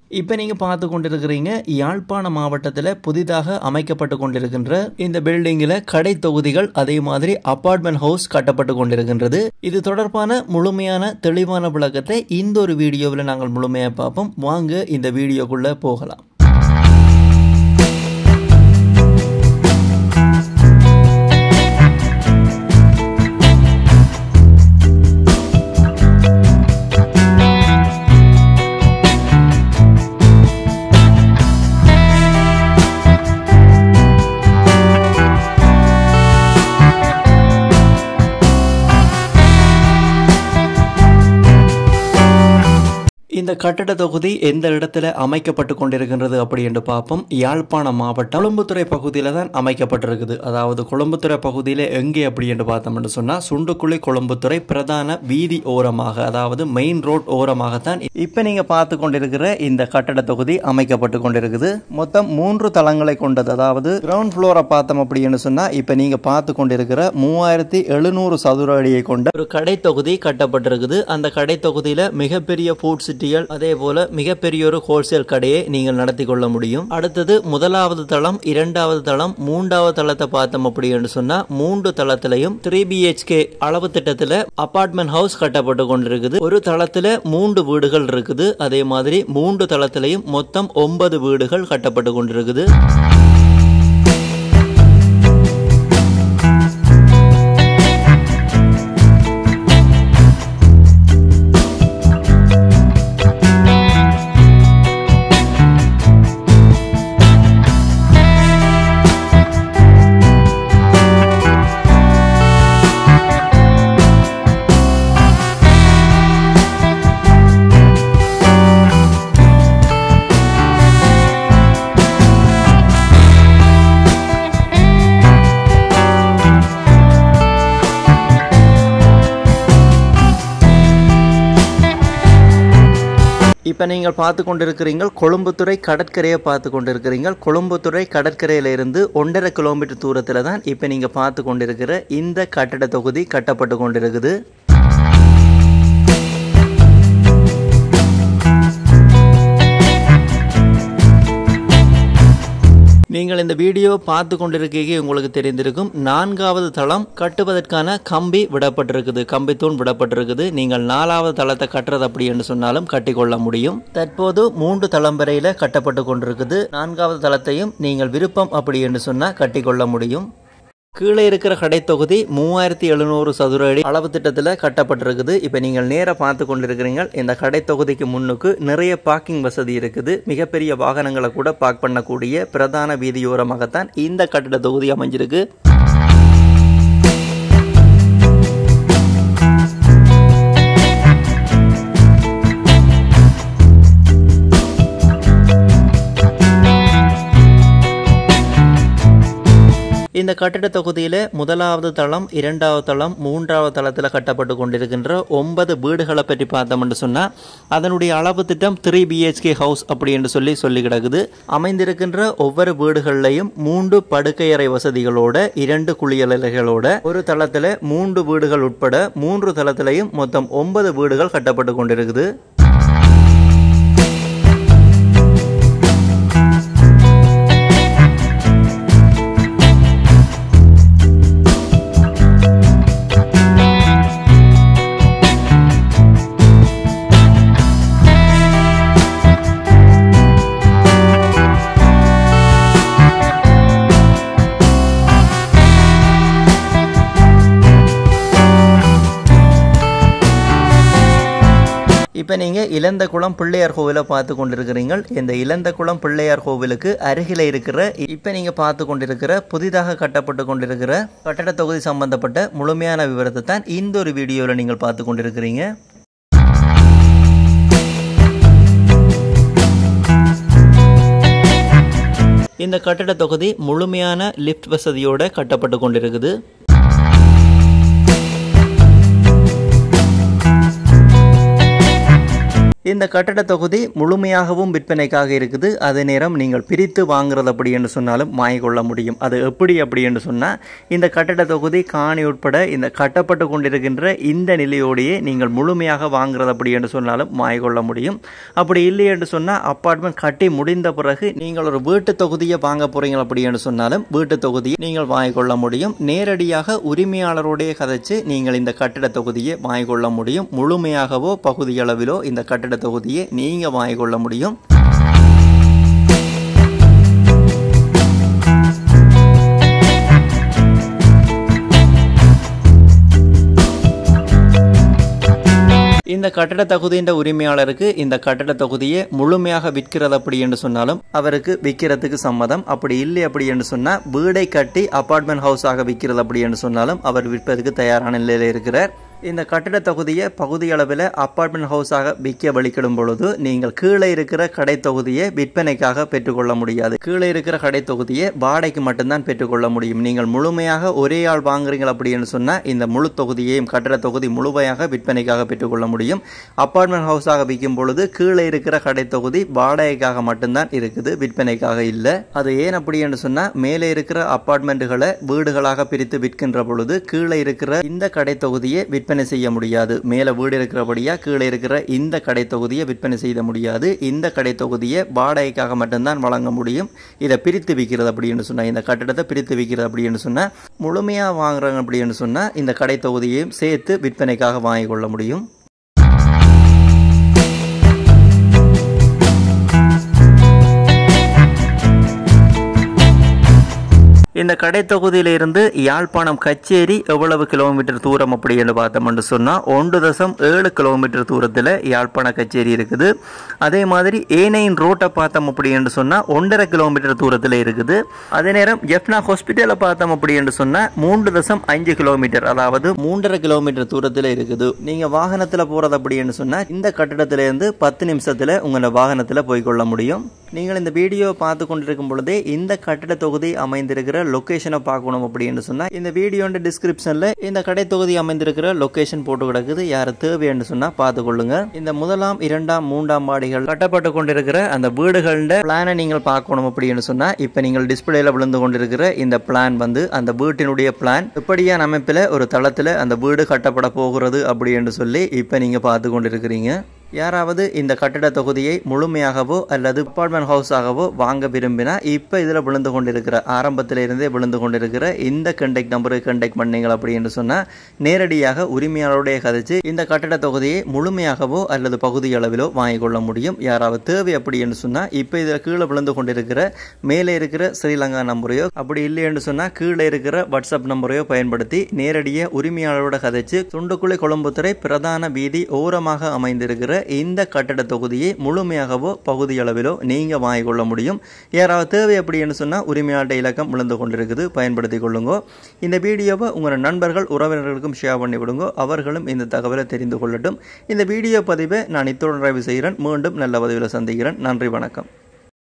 இப்போ நீங்கள் பார்த்து கொண்டிருக்கிறீங்க யாழ்ப்பாண மாவட்டத்தில் புதிதாக அமைக்கப்பட்டு கொண்டிருக்கின்ற இந்த பில்டிங்கில் கடை தொகுதிகள் அதே மாதிரி அப்பார்ட்மெண்ட் ஹவுஸ் கட்டப்பட்டு கொண்டிருக்கின்றது இது தொடர்பான முழுமையான தெளிவான விளக்கத்தை இந்த ஒரு வீடியோவில் நாங்கள் முழுமையாக பார்ப்போம் வாங்க இந்த வீடியோக்குள்ளே போகலாம் இந்த கட்டட தொகுதி எந்த இடத்துல அமைக்கப்பட்டு கொண்டிருக்கின்றது அப்படி என்று பார்ப்போம் யாழ்ப்பாண மாவட்டம் கொழும்புத்துறை பகுதியில் தான் அமைக்கப்பட்டிருக்குது அதாவது கொழும்புத்துறை பகுதியில் எங்கே அப்படி என்று பார்த்தோம்னு சொன்னால் சுண்டுக்குழி கொழும்புத்துறை பிரதான வீதி ஓரமாக அதாவது மெயின் ரோட் ஓரமாகத்தான் இப்போ நீங்கள் பார்த்து கொண்டிருக்கிற இந்த கட்டட தொகுதி அமைக்கப்பட்டு கொண்டிருக்குது மொத்தம் மூன்று தளங்களை கொண்டது அதாவது கிரவுண்ட் ஃப்ளோரை பார்த்தோம் அப்படின்னு சொன்னால் இப்போ நீங்கள் பார்த்து கொண்டிருக்கிற மூவாயிரத்தி எழுநூறு சதுர அடியை கொண்ட ஒரு கடை தொகுதி கட்டப்பட்டிருக்குது அந்த கடை தொகுதியில் மிகப்பெரிய ஃபுட் சிட்டிகள் அதே போல மிகப்பெரிய ஒரு ஹோல்சேல் கடையை நீங்கள் நடத்தி கொள்ள முடியும் அடுத்தது முதலாவது தளம் இரண்டாவது தளம் மூன்றாவது தளத்தை பார்த்தோம் அப்படின்னு சொன்னா மூன்று தளத்திலையும் த்ரீ பிஹெச்கே அளவு திட்டத்தில் அபார்ட்மெண்ட் ஹவுஸ் கட்டப்பட்டு கொண்டிருக்குது ஒரு தளத்துல மூன்று வீடுகள் இருக்குது அதே மாதிரி மூன்று தளத்திலையும் மொத்தம் ஒன்பது வீடுகள் கட்டப்பட்டு கொண்டிருக்குது இப்போ நீங்கள் பார்த்து கொண்டிருக்கிறீங்கள் கொழும்புத்துறை கடற்கரையை பார்த்து கொண்டிருக்கிறீங்கள் கொழும்புத்துறை கடற்கரையிலிருந்து ஒன்றரை கிலோமீட்டர் தூரத்தில் தான் இப்போ நீங்கள் பார்த்து கொண்டிருக்கிற இந்த கட்டட தொகுதி கட்டப்பட்டு கொண்டிருக்குது நீங்கள் இந்த வீடியோ பார்த்து கொண்டிருக்கீங்க உங்களுக்கு தெரிந்திருக்கும் நான்காவது தளம் கட்டுவதற்கான கம்பி விடப்பட்டிருக்குது கம்பி தூண் விடப்பட்டிருக்குது நீங்கள் நாலாவது தளத்தை கட்டுறது அப்படி என்று சொன்னாலும் கட்டிக்கொள்ள முடியும் தற்போது மூன்று தளம் வரையில கட்டப்பட்டு கொண்டிருக்குது நான்காவது தளத்தையும் நீங்கள் விருப்பம் அப்படி என்று சொன்னால் கட்டிக்கொள்ள முடியும் கீழே இருக்கிற கடை தொகுதி மூவாயிரத்தி எழுநூறு சதுர அடி அளவு திட்டத்தில் கட்டப்பட்டிருக்குது இப்போ நீங்கள் நேராக பார்த்து கொண்டிருக்கிறீங்க இந்த கடை தொகுதிக்கு முன்னுக்கு நிறைய பார்க்கிங் வசதி இருக்குது மிகப்பெரிய வாகனங்களை கூட பார்க் பண்ணக்கூடிய பிரதான வீதியோரமாகத்தான் இந்த கட்டிட தொகுதி அமைஞ்சிருக்கு இந்த கட்டிட தொகுதியில் முதலாவது தளம் இரண்டாவது தளம் மூன்றாவது தளத்தில் கட்டப்பட்டு கொண்டிருக்கின்ற ஒன்பது வீடுகளை பற்றி பார்த்தோம்னு சொன்னால் அதனுடைய அளவு திட்டம் த்ரீ பிஹெச்கே ஹவுஸ் அப்படி என்று சொல்லி சொல்லி கிடக்குது அமைந்திருக்கின்ற ஒவ்வொரு வீடுகள்லையும் மூன்று படுக்கையறை வசதிகளோட இரண்டு குளியலறைகளோட ஒரு தளத்தில் மூன்று வீடுகள் உட்பட மூன்று தளத்திலையும் மொத்தம் ஒன்பது வீடுகள் கட்டப்பட்டு கொண்டிருக்குது இப்போ நீங்கள் இளந்தகுளம் பிள்ளையார் கோவிலை பார்த்து கொண்டிருக்கிறீங்கள் இந்த இளந்தகுளம் பிள்ளையார் கோவிலுக்கு அருகில் இருக்கிற இப்போ நீங்கள் பார்த்து கொண்டிருக்கிற புதிதாக கட்டப்பட்டு கொண்டிருக்கிற கட்டட தொகுதி சம்பந்தப்பட்ட முழுமையான விவரத்தை தான் இந்த ஒரு வீடியோவில் நீங்கள் பார்த்து கொண்டிருக்கிறீங்க இந்த கட்டட தொகுதி முழுமையான லிஃப்ட் வசதியோட கட்டப்பட்டு கொண்டிருக்குது இந்த கட்டட தொகுதி முழுமையாகவும் விற்பனைக்காக இருக்குது அதே நேரம் நீங்கள் பிரித்து வாங்குறது அப்படி என்று சொன்னாலும் வாங்கிக்கொள்ள முடியும் அது எப்படி அப்படி என்று சொன்னால் இந்த கட்டட தொகுதி காணி உட்பட இந்த கட்டப்பட்டு கொண்டிருக்கின்ற இந்த நிலையோடையே நீங்கள் முழுமையாக வாங்குறது அப்படி என்று சொன்னாலும் வாங்கிக்கொள்ள முடியும் அப்படி இல்லை என்று சொன்னால் அப்பார்ட்மெண்ட் கட்டி முடிந்த பிறகு நீங்கள் ஒரு வீட்டு தொகுதியை வாங்க போறீங்க அப்படி என்று சொன்னாலும் வீட்டு தொகுதியை நீங்கள் வாங்கிக்கொள்ள முடியும் நேரடியாக உரிமையாளருடைய கதைச்சு நீங்கள் இந்த கட்டிட தொகுதியை வாங்கிக்கொள்ள முடியும் முழுமையாகவோ பகுதியளவிலோ இந்த கட்டிட தொகுதியை நீங்கள் வாங்கிக்கொள்ள முடியும் இந்த கட்டட தகுதியின் உரிமையாளருக்கு இந்த கட்டட தொகுதியை முழுமையாக விற்கிறது அப்படி என்று சொன்னாலும் அவருக்கு விற்கிறதுக்கு சம்மதம் அப்படி இல்லை அப்படி என்று சொன்னால் வீடை கட்டி அபார்ட்மெண்ட் ஹவுஸாக விற்கிறது அப்படி என்று சொன்னாலும் அவர் விற்பதற்கு தயாரான நிலையில் இருக்கிறார் இந்த கட்டிட தொகுதியை பகுதியளவில் அப்பார்ட்மெண்ட் ஹவுஸாக விற்க வழிக்கிடும் பொழுது நீங்கள் கீழே இருக்கிற கடை தொகுதியை விற்பனைக்காக பெற்றுக்கொள்ள முடியாது கீழே இருக்கிற கடை தொகுதியை வாடகைக்கு மட்டும்தான் பெற்றுக்கொள்ள முடியும் நீங்கள் முழுமையாக ஒரே ஆள் வாங்குறீங்க அப்படின்னு சொன்னால் இந்த முழு தொகுதியையும் கட்டிட தொகுதி முழுமையாக விற்பனைக்காக பெற்றுக்கொள்ள முடியும் அப்பார்ட்மெண்ட் ஹவுஸாக விற்கும் பொழுது கீழே இருக்கிற கடை தொகுதி வாடகைக்காக மட்டும்தான் இருக்குது விற்பனைக்காக இல்லை அது ஏன் அப்படி என்று சொன்னால் மேலே இருக்கிற அப்பார்ட்மெண்ட்டுகளை வீடுகளாக பிரித்து விற்கின்ற பொழுது கீழே இருக்கிற இந்த கடை தொகுதியை விற்பனை செய்ய முடியாது மேலே வீடு இருக்கிறபடியா கீழே இருக்கிற இந்த கடை தொகுதியை விற்பனை செய்ய முடியாது இந்த கடை தொகுதியை வாடகைக்காக மட்டும்தான் வழங்க முடியும் இதை பிரித்து விற்கிறது அப்படின்னு சொன்னால் இந்த கட்டிடத்தை பிரித்து விற்கிறது அப்படின்னு சொன்னால் முழுமையாக வாங்குறாங்க அப்படின்னு சொன்னால் இந்த கடை தொகுதியையும் சேர்த்து விற்பனைக்காக வாங்கிக் கொள்ள முடியும் இந்த கடை தொகுதியிலிருந்து யாழ்ப்பாணம் கச்சேரி எவ்வளவு கிலோமீட்டர் தூரம் அப்படி என்று பார்த்தோம்னு சொன்னால் ஒன்று தசம் ஏழு கிலோமீட்டர் தூரத்தில் யாழ்ப்பாண கச்சேரி இருக்குது அதே மாதிரி ஏனையின் ரோட்டை பார்த்தோம் அப்படி என்று சொன்னால் ஒன்றரை கிலோமீட்டர் தூரத்தில் இருக்குது அதே நேரம் எஃப்னா ஹாஸ்பிட்டலை பார்த்தோம் அப்படி என்று சொன்னால் மூன்று தசம் அஞ்சு கிலோமீட்டர் அதாவது மூன்றரை கிலோமீட்டர் தூரத்தில் இருக்குது நீங்கள் வாகனத்தில் போகிறது அப்படின்னு சொன்னால் இந்த கட்டிடத்திலேருந்து பத்து நிமிஷத்தில் உங்களோட வாகனத்தில் போய்க்கொள்ள முடியும் நீங்கள் இந்த வீடியோ பார்த்து கொண்டிருக்கும் பொழுதே இந்த கட்டிட தொகுதி அமைந்திருக்கிற லொக்கேஷனை பார்க்கணும் அப்படின்னு சொன்னால் இந்த வீடியோட டிஸ்கிரிப்ஷனில் இந்த கடை தொகுதி அமைந்திருக்கிற லொக்கேஷன் போட்டு கிடக்குது யார் தேவைன்னு சொன்னால் பார்த்துக்கொள்ளுங்க இந்த முதலாம் இரண்டாம் மூன்றாம் மாடிகள் கட்டப்பட்டு கொண்டிருக்கிற அந்த வீடுகளோட பிளானை நீங்கள் பார்க்கணும் அப்படின்னு சொன்னால் இப்போ நீங்கள் டிஸ்பிளேல விழுந்து கொண்டிருக்கிற இந்த பிளான் வந்து அந்த வீட்டினுடைய பிளான் இப்படியான அமைப்பில் ஒரு தளத்தில் அந்த வீடு கட்டப்பட போகிறது அப்படி என்று சொல்லி இப்போ நீங்கள் பார்த்து கொண்டிருக்கிறீங்க யாராவது இந்த கட்டிட தொகுதியை முழுமையாகவோ அல்லது அப்பார்ட்மெண்ட் ஹவுஸாகவோ வாங்க விரும்பினா இப்போ இதில் விழுந்து கொண்டிருக்கிற ஆரம்பத்தில் இருந்தே விழுந்து கொண்டிருக்கிற இந்த கண்டெக்ட் நம்பருக்கு கண்டெக்ட் பண்ணீங்க அப்படின்னு சொன்னால் நேரடியாக உரிமையாளருடைய கதைச்சு இந்த கட்டிட தொகுதியை முழுமையாகவோ அல்லது பகுதி அளவிலோ வாங்கிக் கொள்ள முடியும் யாராவது தேவை அப்படி என்று சொன்னால் இப்போ இதில் கீழே விழுந்து கொண்டிருக்கிற மேலே இருக்கிற ஸ்ரீலங்கா நம்பரையோ அப்படி இல்லை என்று சொன்னால் கீழே இருக்கிற வாட்ஸ்அப் நம்பரையோ பயன்படுத்தி நேரடியாக உரிமையாளரோட கதைச்சு துண்டுக்குழி கொழும்புத்துறை பிரதான வீதி ஓரமாக அமைந்திருக்கிற இந்த கட்டட தொகுதியை முழுமையாகவோ பகுதியளவிலோ நீங்கள் வாங்கிக் கொள்ள முடியும் யாராவது தேவை அப்படின்னு சொன்னால் உரிமையாளர் இலக்கம் விழுந்து கொண்டிருக்குது பயன்படுத்தி கொள்ளுங்க இந்த வீடியோவை உங்கள் நண்பர்கள் உறவினர்களுக்கும் ஷேர் பண்ணி விடுங்க அவர்களும் இந்த தகவலை தெரிந்து கொள்ளட்டும் இந்த வீடியோ பதிவை நான் இத்துடன் நிறைவு செய்கிறேன் மீண்டும் நல்ல பதிவில் சந்திக்கிறேன் நன்றி வணக்கம்